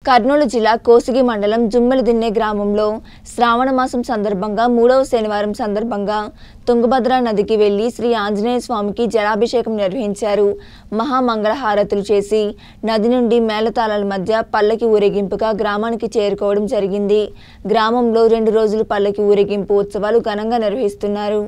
కర్నూలు జిల్లా కోసిగి మండలం జుమ్మలదిన్నె గ్రామంలో శ్రావణ మాసం సందర్భంగా మూడవ శనివారం సందర్భంగా తుంగభద్ర నదికి వెళ్లి శ్రీ ఆంజనేయ స్వామికి జలాభిషేకం నిర్వహించారు మహామంగళహారతులు చేసి నది నుండి మేళతాళాల మధ్య పల్లకి ఊరేగింపుగా గ్రామానికి చేరుకోవడం జరిగింది గ్రామంలో రెండు రోజులు పల్లకి ఊరేగింపు ఉత్సవాలు ఘనంగా నిర్వహిస్తున్నారు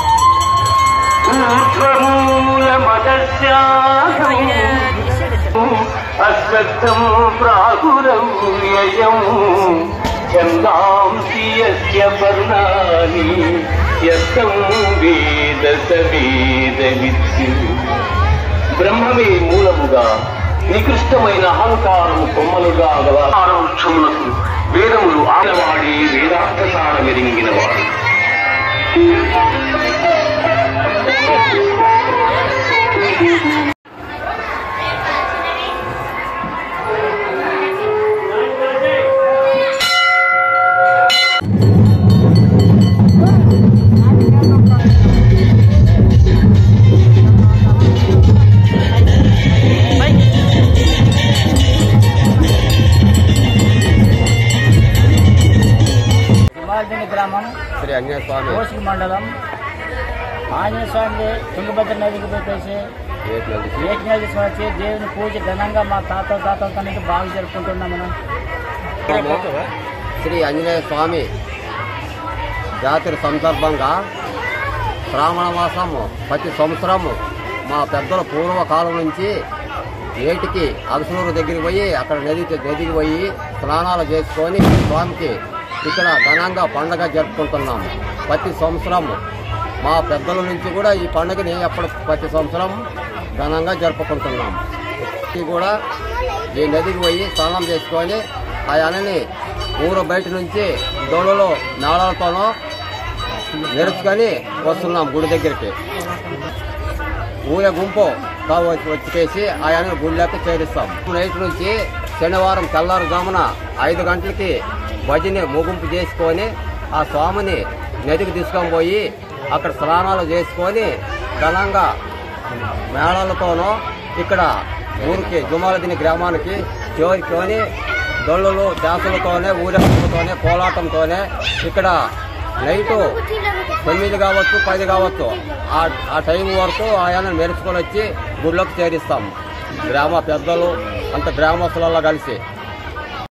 అశ్వత్థం ప్రాహురం వ్యయం ఛందాంసి యస్య పర్ణాని యస్తం వేద స వేదవిత్తు బ్రహ్మమే మూలముగా నికృష్టమైన అహంకారము కొమ్మలుగా గల వృక్షములకు వేదములు ఆడవాడి వేదార్థసార మెరింగినవాడు సింహాద్రిని గ్రామం శ్రీ ఆంజనేయ స్వామి కోసిక మండలం ఆంజనేయ స్వామి తుంగభద్ర నదికి పెట్టేసి ఏటి నదికి ఏకమే తీసుకొచ్చి దేవుని పూజ ఘనంగా మా తాత తాతలతో నుంచి బాగా జరుపుకుంటున్నాం మనం శ్రీ ఆంజనేయ స్వామి జాతర సందర్భంగా శ్రావణ మాసము ప్రతి సంవత్సరము మా పెద్దల పూర్వకాలం నుంచి నేటికి అగసూరు దగ్గరికి పోయి అక్కడ నది నదికి పోయి స్నానాలు చేసుకొని స్వామికి ఇక్కడ ఘనంగా పండగ జరుపుకుంటున్నాము ప్రతి సంవత్సరం మా పెద్దల నుంచి కూడా ఈ పండుగని ఎప్పుడు ప్రతి సంవత్సరం ఘనంగా జరుపుకుంటున్నాము ఇది కూడా ఈ నదికి పోయి స్నానం చేసుకొని ఆ అనని ఊరు బయట నుంచి దొడలో నాళాలతోనో నేర్చుకొని వస్తున్నాం గుడి దగ్గరికి ఊర గుంపు కావచ్చు వచ్చేసి ఆయన గుడిలోకి చేరుస్తాం నైట్ నుంచి శనివారం తెల్లారుజామున ఐదు గంటలకి భజని ముగింపు చేసుకొని ఆ స్వామిని నదికి తీసుకొని పోయి అక్కడ స్నానాలు చేసుకొని ఘనంగా మేళాలతోనో ఇక్కడ ఊరికి జుమాలదిని గ్రామానికి చేరుకొని దొళ్ళలు చేపలతోనే ఊరేగింపుతోనే కోలాటంతోనే ఇక్కడ నైటు తొమ్మిది కావచ్చు పది కావచ్చు ఆ ఆ టైం వరకు ఆయన మెరుచుకొని వచ్చి గుడిలోకి చేరిస్తాం గ్రామ పెద్దలు అంత గ్రామస్తులలో కలిసి